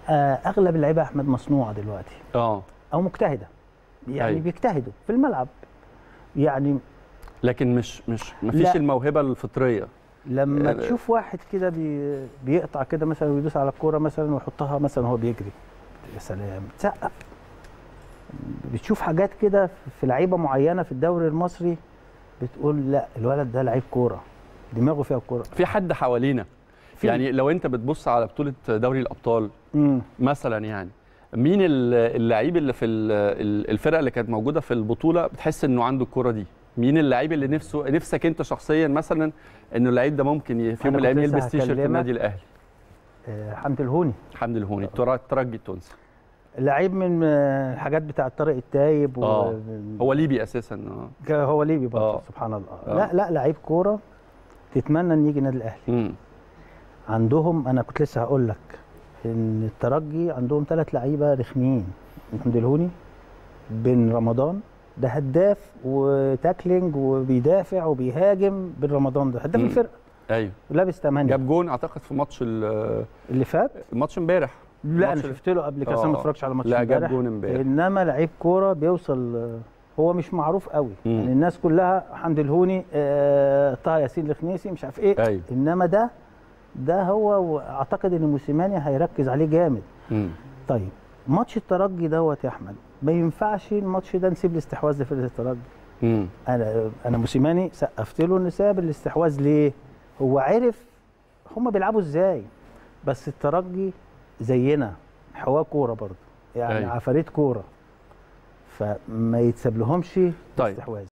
آه، اغلب اللعيبه يا احمد مصنوعه دلوقتي اه او مجتهده يعني أيوة. بيجتهدوا في الملعب يعني لكن مش مش مفيش لا. الموهبه الفطريه لما آه، تشوف واحد كده بي بيقطع كده مثلا ويدوس على الكوره مثلا ويحطها مثلا وهو بيجري يا سلام تسقف بتشوف حاجات كده في لعيبه معينه في الدوري المصري بتقول لا الولد ده لعيب كوره دماغه فيها الكوره في حد حوالينا في- يعني لو انت بتبص على بطوله دوري الابطال امم مثلا يعني مين ال- اللعيب اللي في ال- ال- الفرقه اللي كانت موجوده في البطوله بتحس انه عنده الكره دي مين اللعيب اللي نفسه نفسك انت شخصيا مثلا انه اللعيب ده ممكن ي- في يوم من أنا كنت الايام لسه يلبس تيشيرت هكلمك. النادي الاهلي آه حمد الهوني حمدي الهوني الترا- الترجي التونسي لعيب من آه، الحاجات بتاع طارق التايب آه. هو ليبي اساسا اه هو ليبي برضه آه. سبحان الله آه. لا لا لعيب كوره تتمنى ان يجي النادي الاهلي امم عندهم انا كنت لسه هقول لك ان الترجي عندهم ثلاث لعيبه رخمين محمد الهوني بن رمضان ده هداف وتاكلينج وبيدافع وبيهاجم بن رمضان ده هداف مم. الفرقه ايوه ولابس 8 جاب جون اعتقد في ماتش ال- اللي فات الماتش امبارح لا انا ماتش- شفت له قبل كده بس أنا ما آه. اتفرجتش على ماتش لا جاب امبارح جون امبارح انما لعيب كوره بيوصل هو مش معروف قوي مم. يعني الناس كلها حمد الهوني آه، طه ياسين الخنيسي مش عارف ايه ايوه انما ده ده هو واعتقد ان موسيماني هيركز عليه جامد امم طيب ماتش الترجي دوت يا احمد ما ينفعش الماتش ده نسيب الاستحواذ لفرقه الترجي امم انا انا موسيماني سقفت له انه ساب الاستحواذ ليه هو عرف هم بيلعبوا ازاي بس الترجي زينا حواه كوره برضه يعني أيوة. عفاريت كوره فما يتساب لهمش طيب. الاستحواذ